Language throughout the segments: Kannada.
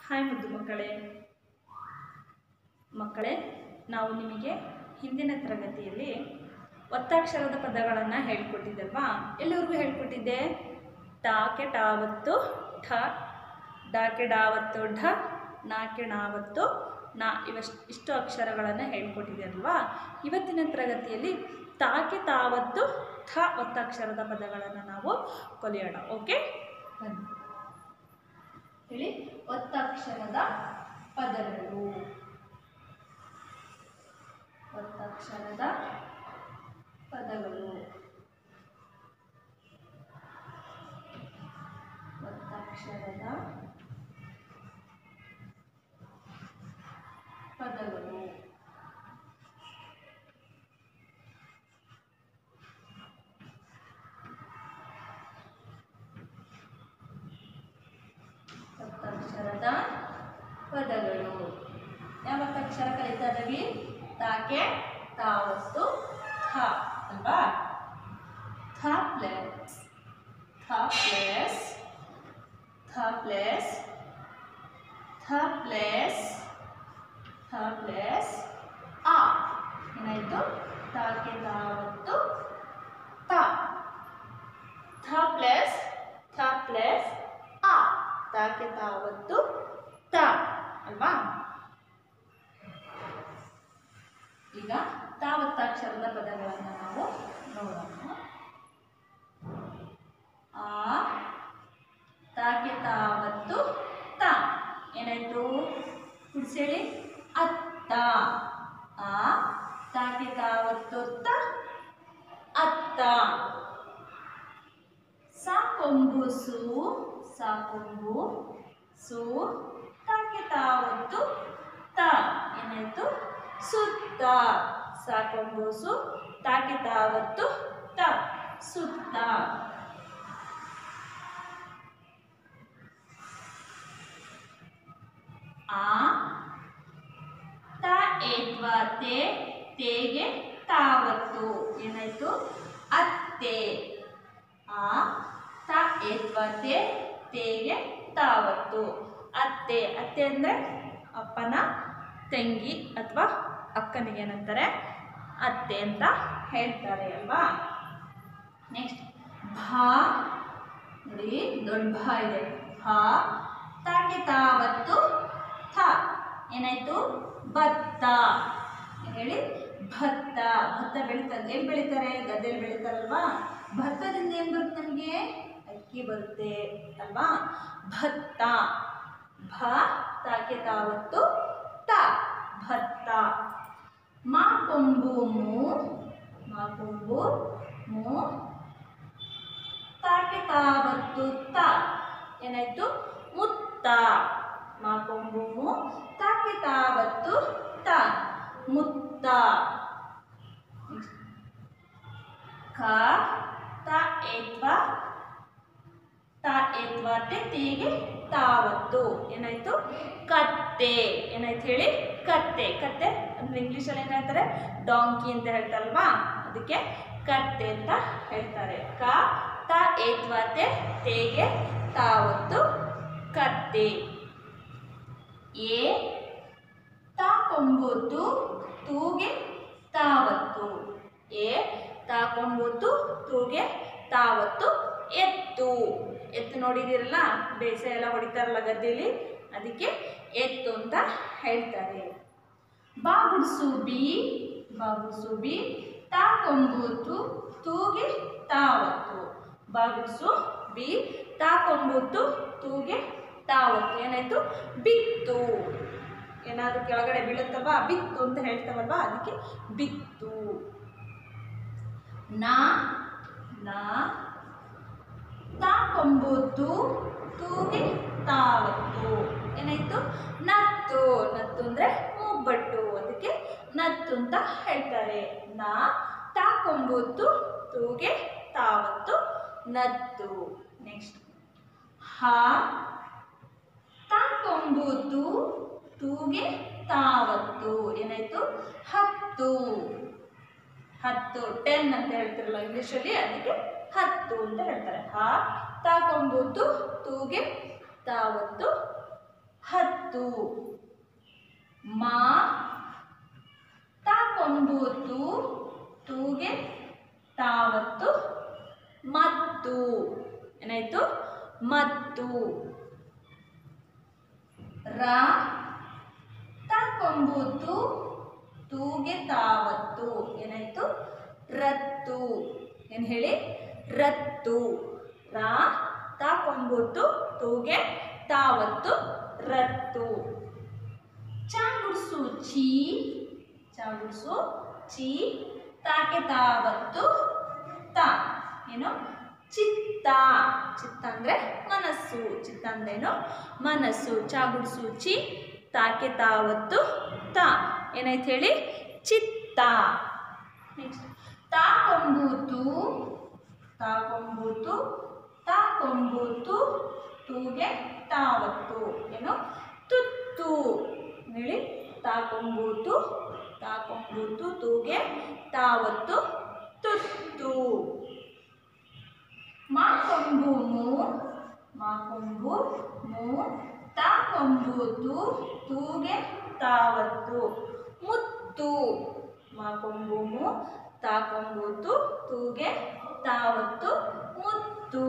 ಹಾಯ್ ಮುದ್ದು ಮಕ್ಕಳೇ ಮಕ್ಕಳೇ ನಾವು ನಿಮಗೆ ಹಿಂದಿನ ತರಗತಿಯಲ್ಲಿ ಒತ್ತಾಕ್ಷರದ ಪದಗಳನ್ನು ಹೇಳ್ಕೊಟ್ಟಿದ್ದಲ್ವಾ ಎಲ್ಲಿವರೆಗೂ ಹೇಳ್ಕೊಟ್ಟಿದ್ದೆ ಟಾಕೆ ಟಾವತ್ತು ಠ ಡಾಕೆ ಡಾವತ್ತು ಢ ನಾಕೆ ಣಾವತ್ತು ನಾ ಇವಷ್ಟು ಇಷ್ಟು ಅಕ್ಷರಗಳನ್ನು ಹೇಳ್ಕೊಟ್ಟಿದೆ ಅಲ್ವಾ ಇವತ್ತಿನ ತರಗತಿಯಲ್ಲಿ ತಾಕೆ ತಾವತ್ತು ಥ ಒತ್ತಾಕ್ಷರದ ಪದಗಳನ್ನು ನಾವು ಕಲಿಯೋಣ ಓಕೆ ಬನ್ನಿ ಹೇಳಿ ಒತ್ತಕ್ಷರದ ಪದಗಳು ಒತ್ತಕ್ಷರದ ಪದಗಳು ಒತ್ತಕ್ಷರದ ಪದಗಳು ಒತ್ತಕ್ಷರದ ಪದಗಳು ಯಾವ ಅಕ್ಷರ ಕಲಿತಾ ಇದ್ದೀವಿ ತಾಕೆ ತಾವತ್ತು ಥ ಅಲ್ವಾ ಥ ಪ್ಲಸ್ ಥ ಪ್ಲಸ್ ಥ ಪ್ಲಸ್ ಥ ಪ್ಲಸ್ ಥ ಪ್ಲಸ್ ಆ ಏನಾಯಿತು ತಾಕೆ ತಾವತ್ತು ತ ಥ ಪ್ಲಸ್ ಥ ಪ್ಲಸ್ ಆ ತಾಕೆ ತಾವತ್ತು ತ ಅಲ್ವಾ ಈಗ ತಾವತ್ತಾಕ್ಷರದ ಪದಗಳನ್ನು ನಾವು ನೋಡೋಣ ಆ ತಾಕೆ ತಾವತ್ತು ತ ಏನಾಯ್ತು ಕುಡಿಸೇಳಿ ಅತ್ತ ಆ ತಾಕೆ ತಾವತ್ತು ತ ಅತ್ತ ಸಾಕೊಂಬು ಸು ಸಾಕೊಂಬು ಸು ತಾಕೆ ತಾವತ್ತು ತ ಏನಾಯ್ತು ಸುತ್ತ ಸಾಕೊಂಬು ಸು ತಾಕೆ ತಾವತ್ತು ತ ಸುತ್ತ ಆ ತ ಏತ್ವ ತೇ ತೇಗೆ ತಾವತ್ತು ಏನಾಯ್ತು ಅತ್ತೆ ಆ ತ ಏತ್ವ ತೇ ತೇಗೆ ತಾವತ್ತು ಅತ್ತೆ ಅತ್ತೆ ಅಂದರೆ ಅಪ್ಪನ ತಂಗಿ ಅಥವಾ ಅಕ್ಕನಿಗೆ ಏನಂತಾರೆ ಅತ್ತೆ ಅಂತ ಹೇಳ್ತಾರೆ ಅಲ್ವಾ ನೆಕ್ಸ್ಟ್ ಭಾ ನೋಡಿ ದೊಡ್ಡ ಭಾ ಇದೆ ಭಾ ತಾಕೆ ತಾವತ್ತು ಥ ಏನಾಯ್ತು ಭತ್ತ ಏನ್ ಹೇಳಿ ಭತ್ತ ಭತ್ತ ಬೆಳೀತಾರೆ ಎಲ್ಲಿ ಬೆಳೀತಾರೆ ಗದ್ದೆಯಲ್ಲಿ ಬೆಳೀತಾರಲ್ವಾ ಭತ್ತದಿಂದ ಏನು ಬರುತ್ತೆ ನಮಗೆ ಅಕ್ಕಿ ಬರುತ್ತೆ ಅಲ್ವಾ ಭತ್ತ ಭ ತಾಕೆ ತಾವತ್ತು ತ ಭತ್ತ ಮಾ ಕೊಂಬು ಮೂ ಮಾ ಕೊಂಬು ಮೂ ತಾಕೆ ತಾವತ್ತು ತ ಏನಾಯ್ತು ಮುತ್ತ ಮಾ ಕೊಂಬು ಮೂ ತಾಕೆ ತಾವತ್ತು ತ ಮುತ್ತ ಕ ತ ಏತ್ವ ತ ಏತ್ವ ತೆ ತೇಗೆ ತಾವತ್ತು ಏನಾಯ್ತು ಕತ್ತೆ ಏನಾಯ್ತು ಹೇಳಿ ಕತ್ತೆ ಕತ್ತೆ ಅಂದ್ರೆ ಇಂಗ್ಲೀಷಲ್ಲಿ ಏನು ಹೇಳ್ತಾರೆ ಡಾಂಕಿ ಅಂತ ಹೇಳ್ತಾರಲ್ವಾ ಅದಕ್ಕೆ ಕತ್ತೆ ಅಂತ ಹೇಳ್ತಾರೆ ಕ ತ ಏತ್ವ ತೆ ತೇಗೆ ತಾವತ್ತು ಕತ್ತೆ ಎ ತಾಕೊಂಬುತ್ತು ತೂಗೆ ತಾವತ್ತು ಎ ತಾಕೊಂಬುತ್ತು ತೂಗೆ ತಾವತ್ತು ಎತ್ತು ಎತ್ತು ನೋಡಿದಿರಲ್ಲ ಬೇಸಾಯ ಎಲ್ಲ ಹೊಡಿತಾರಲ್ಲ ಗದ್ದೆಯಲ್ಲಿ ಅದಕ್ಕೆ ಎತ್ತು ಅಂತ ಹೇಳ್ತಾರೆ ಬಾಗುಡ್ಸು ಬಿ ಬಾಗುಡ್ಸು ಬಿ ತಾಕೊಂಬುತ್ತು ತೂಗೆ ತಾವತ್ತು ಬಾಗುಡ್ಸು ಬಿ ತಾಕೊಂಬುತ್ತು ತೂಗೆ ತಾವತ್ತು ಏನಾಯ್ತು ಬಿತ್ತು ಏನಾದರೂ ಕೆಳಗಡೆ ಬೀಳುತ್ತಲ್ವಾ ಬಿತ್ತು ಅಂತ ಹೇಳ್ತಾವಲ್ವಾ ಅದಕ್ಕೆ ಬಿತ್ತು ನಾ ನಾ ತಾಕೊಂಬುತ್ತು ತೂಗೆ ತಾವತ್ತು ಏನಾಯ್ತು ನತ್ತು ನತ್ತು ಅಂದರೆ ಮೂಗ್ಬಟ್ಟು ಅದಕ್ಕೆ ನತ್ತು ಅಂತ ಹೇಳ್ತಾರೆ ನಾ ತಾಕೊಂಬುತ್ತು ತೂಗೆ ತಾವತ್ತು ನತ್ತು ನೆಕ್ಸ್ಟ್ ಹಾ ತಾಕೊಂಬುತ್ತು ತೂಗೆ ತಾವತ್ತು ಏನಾಯ್ತು ಹತ್ತು ಹತ್ತು ಟೆನ್ ಅಂತ ಹೇಳ್ತಾರಲ್ಲ ಇಂಗ್ಲೀಷಲ್ಲಿ ಅದಕ್ಕೆ ಹತ್ತು ಅಂತ ಹೇಳ್ತಾರೆ ಹಾ ತಾಕೊಂಬುತ್ತು ತೂಗೆ ತಾವತ್ತು ಹತ್ತು ಮಾ ತಾಕೊಂಬೂತು ತೂಗೆ ತಾವತ್ತು ಮತ್ತು ಏನಾಯ್ತು ಮತ್ತು ರ ತಾಕೊಂಬೂತು ತೂಗೆ ತಾವತ್ತು ಏನಾಯ್ತು ರತ್ತು ಏನು ಹೇಳಿ ರತ್ತು ರಾ ತಾಕೊಂಬೂತು ತೂಗೆ ತಾವತ್ತು ರತ್ತು ಚಾಗುಡ್ಸು ಚೀ ಚಾಗುಡ್ಸು ಚೀ ತಾಕೆ ತಾವತ್ತು ತ ಏನು ಚಿತ್ತ ಚಿತ್ತ ಅಂದ್ರೆ ಮನಸ್ಸು ಚಿತ್ತ ಅಂದ್ರೇನು ಮನಸ್ಸು ಚಾಗುಡ್ಸು ಚಿ ತಾಕೆ ತಾವತ್ತು ತ ಏನಾಯ್ತು ಹೇಳಿ ಚಿತ್ತ ನೆಕ್ಸ್ಟ್ ತಾಕೊಂಬೂತು ತಾಕೊಂಬೂತು ತಾಕೊಂಬೂತು ತೂಗೆ ತಾವತ್ತು ಏನು ತುತ್ತು ಹೇಳಿ ತಾಕೊಂಬೂತು ತಾಕೊಂಬೂತು ತೂಗೆ ತಾವತ್ತು ತುತ್ತು ಮಾಕೊಂಬು ಮೂ ಮಾಕೊಂಬು ಮೂ ತಾಕೊಂಬೂತು ತೂಗೆ ತಾವತ್ತು ಮುತ್ತು ಮಾಕೊಂಬು ಮೂ ತಾಕೊಂಬೂತು ತೂಗೆ ತಾವತ್ತು ಮುತ್ತು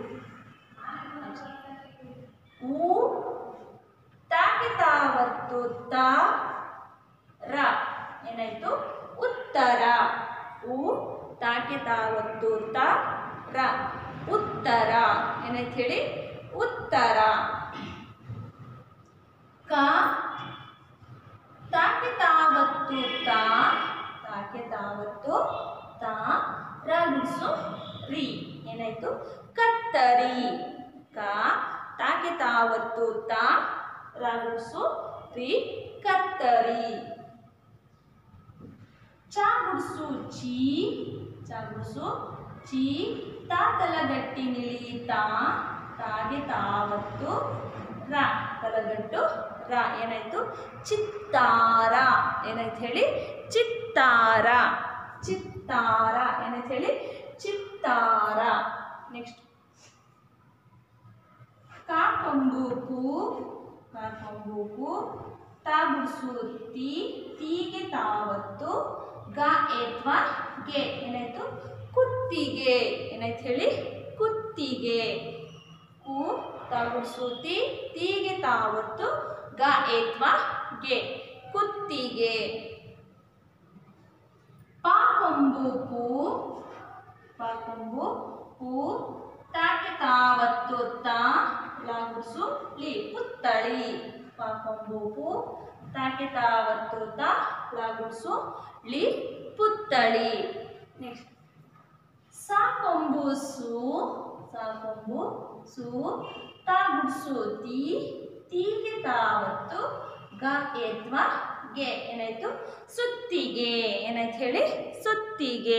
ಊ ತಾಕೆ ತಾವತ್ತು ತಾ ರ ಏನಾಯ್ತು ಉತ್ತರ ಉ ತಾಕೆ ತಾವತ್ತು ತ ರ ಉತ್ತರ ಏನಾಯ್ತು ಹೇಳಿ ಉತ್ತರ ಕ ತಾಕೆ ತಾವತ್ತು ತಾ ತಾಕೆ ತಾವತ್ತು ತಾ ರಗುಸು ರಿ ಏನಾಯ್ತು ಕತ್ತರಿ ಕ ತಾಕೆ ತಾವತ್ತು ತಾ ರಗುಸು ರಿ ಕತ್ತರಿ ಚಾಗುಡ್ಸು ಚೀ ಚಾಗುಡ್ಸು ಚೀ ತಾ ತಲಗಟ್ಟಿ ನಿಳೀತಾ ತಾಗೆ ತಾವತ್ತು ರ ತಲಗಟ್ಟು ರ ಏನಾಯ್ತು ಚಿತ್ತಾರ ಏನಾಯ್ತು ಹೇಳಿ ಚಿತ್ತಾರ ಚಿತ್ತಾರ ಏನಾಯ್ತು ಹೇಳಿ ಚಿತ್ತಾರ ನೆಕ್ಸ್ಟ್ ಕಾಕೊಂಬೂಕು ಕಾಕೊಂಬೂಕು ತಾಗುಡ್ಸು ತಿ ತೀಗೆ ತಾವತ್ತು ಗ ಏತ್ವ ಗೆ ಏನಾಯ್ತು ಕುತ್ತಿಗೆ ಏನಾಯ್ತು ಹೇಳಿ ಕುತ್ತಿಗೆ ಕು ತಾಗುಡ್ಸು ತಿ ತೀಗೆ ತಾವತ್ತು ಗ ಏತ್ವ ಗೆ ಕುತ್ತಿಗೆ ಪಾಕೊಂಬು ಪೂ ಪಾಕೊಂಬು ಪೂ ತಾಕೆ ತಾವತ್ತು ತಾ ಲಾಗುಡ್ಸು ಲಿ ಪುತ್ತಳಿ ಪಾಕೊಂಬು ಪೂ ತಾಕೆ ತಾವತ್ತು ತಾ ಲಾಗುಡ್ಸು ಲಿ ಪುತ್ತಳಿ ನೆಕ್ಸ್ಟ್ ಸಾಕೊಂಬು ಸು ಸಾಕೊಂಬು ಸು ತಾಗುಡ್ಸು ತಿ ತೀಗೆ ತಾವತ್ತು ಗ ಏತ್ವ ಗೆ ಏನಾಯ್ತು ಸುತ್ತಿಗೆ ಏನಾಯ್ತು ಹೇಳಿ ಸುತ್ತಿಗೆ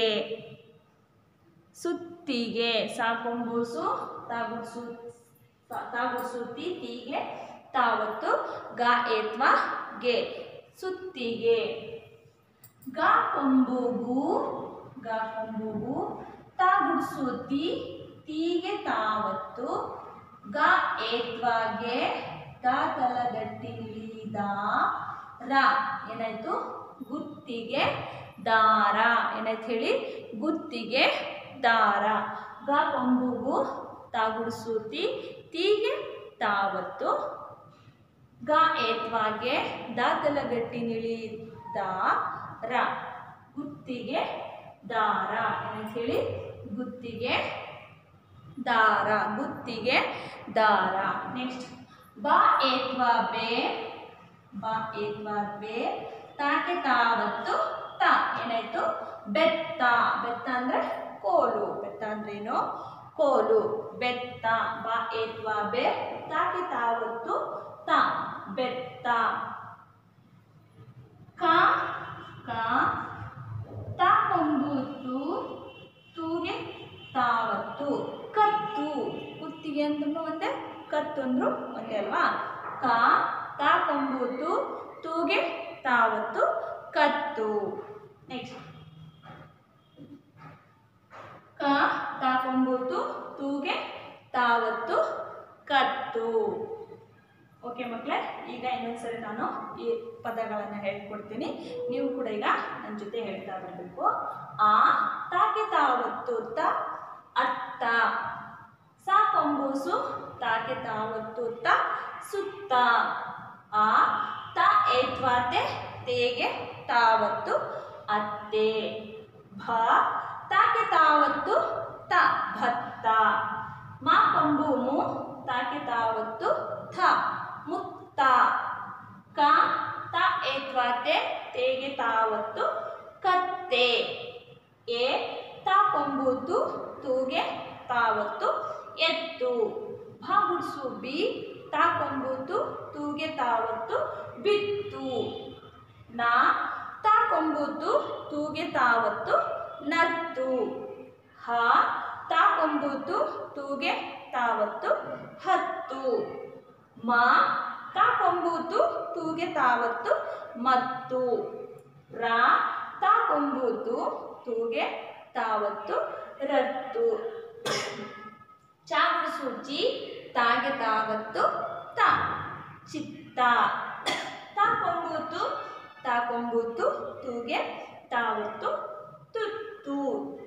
ಸುತ್ತಿಗೆ ಸಾಕೊಂಬೂಸು ತಾಗುಡ್ಸು ತಾಗುಡ್ಸು ತಿ ತೀಗೆ ತಾವತ್ತು ಗ ಏತ್ವ ಗೆ ಸುತ್ತಿಗೆ ಗ ಕೊಂಬುಗು ಗ ಕೊಂಬುಗು ತಾಗುಡ್ಸು ತಿ ತೀಗೆ ತಾವತ್ತು ಗ ಏತ್ವಾಗೆ ಗ ತಲಗಟ್ಟಿ ನಿಳಿದ ರ ಏನಾಯ್ತು ಗುತ್ತಿಗೆ ದಾರ ಏನಾಯ್ತು ಹೇಳಿ ಗುತ್ತಿಗೆ ದಾರ ಗ ಕೊಂಬುಗು ತಾಗುಡ್ಸೂತಿ ತೀಗೆ ತಾವತ್ತು ಗ ಏತ್ವಾಗೆ ದಾತಲಗಟ್ಟಿ ನಿಳಿದ ರ ಗುತ್ತಿಗೆ ದಾರ ಏನಂತ ಹೇಳಿ ಗುತ್ತಿಗೆ ದಾರ ಗುತ್ತಿಗೆ ದಾರ ನೆಕ್ಸ್ಟ್ ಬಾ ಏತ್ವಾ ಬೇ ಬಾ ಏತ್ವಾ ಬೇ ತಾಕೆ ತಾವತ್ತು ತ ಏನಾಯ್ತು ಬೆತ್ತ ಬೆತ್ತ ಅಂದ್ರೆ ಕೋಲು ಬೆತ್ತ ಅಂದ್ರೇನು ಕೋಲು ಬೆತ್ತ ಬಾ ಏತ್ವಾ ಬೇ ತಾಕೆ ತಾವತ್ತು ತ ಬೆತ್ತ ಕ ಕ ತ ಕೊಂಬೂತು ತೂಗೆ ತಾವತ್ತು ಕತ್ತು ಕುತ್ತಿಗೆ ಅಂದ್ರೂ ಒಂದೇ ಕತ್ತು ಅಂದ್ರು ಒಂದೇ ಅಲ್ವಾ ಕ ತ ಕೊಂಬೂತು ತೂಗೆ ತಾವತ್ತು ಕತ್ತು ನೆಕ್ಸ್ಟ್ ಕ ತ ಕೊಂಬೂತು ತೂಗೆ ತಾವತ್ತು ಕತ್ತು ಓಕೆ ಮಕ್ಕಳೇ ಈಗ ಇನ್ನೊಂದ್ಸರಿ ನಾನು ಈ ಪದಗಳನ್ನು ಹೇಳ್ಕೊಡ್ತೀನಿ ನೀವು ಕೂಡ ಈಗ ನನ್ನ ಜೊತೆ ಹೇಳ್ತಾ ಬರಬೇಕು ಆ ತಾಕೆ ತಾವತ್ತು ತ ಅತ್ತ ಸಾ ಕೊಂಬೂಸು ತಾಕೆ ತಾವತ್ತು ತ ಸುತ್ತ ಆ ತ ಏತ್ವಾತೆ ತೇಗೆ ತಾವತ್ತು ಅತ್ತೆ ಭ ತಾಕೆ ತಾವತ್ತು ತ ಭತ್ತ ಮಾ ಕೊಂಬು ಮು ತಾಕೆ ತಾವತ್ತು ಥ ಮುತ್ತ ಕ ತ ಏತ್ವಾತೆ ತೇಗೆ ತಾವತ್ತು ಕತ್ತೆ ಎ ತ ಕೊಂಬೂತು ತೂಗೆ ತಾವತ್ತು ಎತ್ತು ಭ ಗುಡ್ಸು ಬಿ ತಾ ಕೊಂಬೂತು ತೂಗೆ ತಾವತ್ತು ಬಿತ್ತು ನಾ ತಾ ಕೊಂಬೂತು ತೂಗೆ ತಾವತ್ತು ನತ್ತು ಹ ತಾ ಕೊಂಬೂತು ತೂಗೆ ತಾವತ್ತು ಹತ್ತು ಮ ತಾ ಕೊಂಬೂತು ತೂಗೆ ತಾವತ್ತು ಮತ್ತು ರ ತಾ ಕೊಂಬೂತು ತೂಗೆ ತಾವತ್ತು ರತ್ತು ಚಾಗುಡು ಸೂಚಿ ತಾಗೆ ತಾವತ್ತು ತ ಚಿತ್ತ ತಾ ಕೊಂಬೂತು ತಾ ಕೊಂಬೂತು ತೂಗೆ ತಾವತ್ತು ತುತ್ತು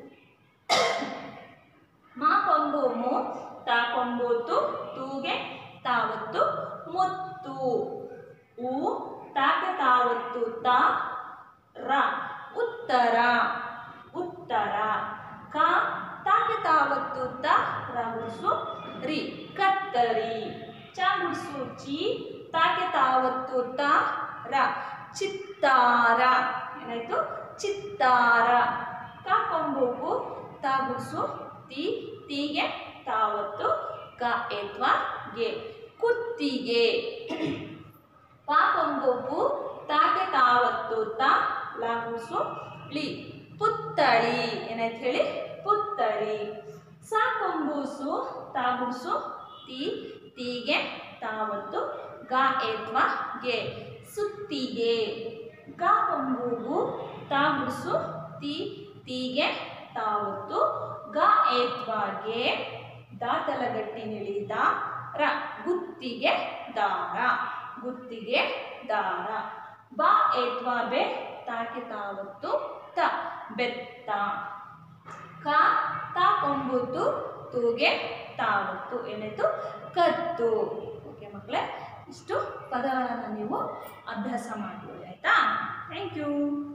ಮಾ ಕೊಂಬು ಮು ತಾ ಕೊಂಬೂತು ತೂಗೆ ತಾವತ್ತು ಮುತ್ತು ಉ ತಾಗೆ ತಾವತ್ತು ತ ರ ಉತ್ತರ ಉತ್ತರ ಕ ತಾಕೆ ತಾವತ್ತು ತ ರ ಗುಡ್ಸು ರಿ ಕತ್ತರಿ ಚ ಗುಡ್ಸು ಚಿ ತಾಕೆ ತಾವತ್ತು ತ ರ ಚಿತ್ತಾರ ಏನಾಯ್ತು ಚಿತ್ತಾರ ಕ ಕೊಂಬುಗು ತ ಗುಡ್ಸು ತಿ ತೀಗೆ ತಾವತ್ತು ಕ ಎತ್ವಾ ಗೆ ಕುತ್ತಿಗೆ ಪಾಕೊಂಬುಗು ತಾಕೆ ತಾವತ್ತು ತ ಲಾಗುಸು ಳಿ ಪುತ್ತಳಿ ಏನಾಯ್ತು ಹೇಳಿ ಪುತ್ತಳಿ ಸಾಕೊಂಬೂಸು ತಾಗುಸು ತಿ ತೀಗೆ ತಾವತ್ತು ಗ ಏತ್ವಾ ಗೆ ಸುತ್ತಿಗೆ ಗ ಕೊಂಬೂಗು ತಾಗುಸು ತಿ ತೀಗೆ ತಾವತ್ತು ಗ ಏತ್ವಾಗೆ ದಾತಲಗಟ್ಟಿ ನಿಳಿದ ರ ಗುತ್ತಿಗೆ ದಾರ ಗುತ್ತಿಗೆ ದಾರ ಬ ಏತ್ವಾ ಬೆ ತಾಕೆ ತಾವತ್ತು ತ ಬೆತ್ತ ಕ ತಾ ಕೊಂಬುತ್ತು ತೂಗೆ ತಾವತ್ತು ಏನಾಯ್ತು ಕತ್ತು ಓಕೆ ಮಕ್ಕಳೇ ಇಷ್ಟು ಪದಗಳನ್ನು ನೀವು ಅಭ್ಯಾಸ ಮಾಡ್ಕೊಳ್ಳಿ ಆಯಿತಾ ಥ್ಯಾಂಕ್ ಯು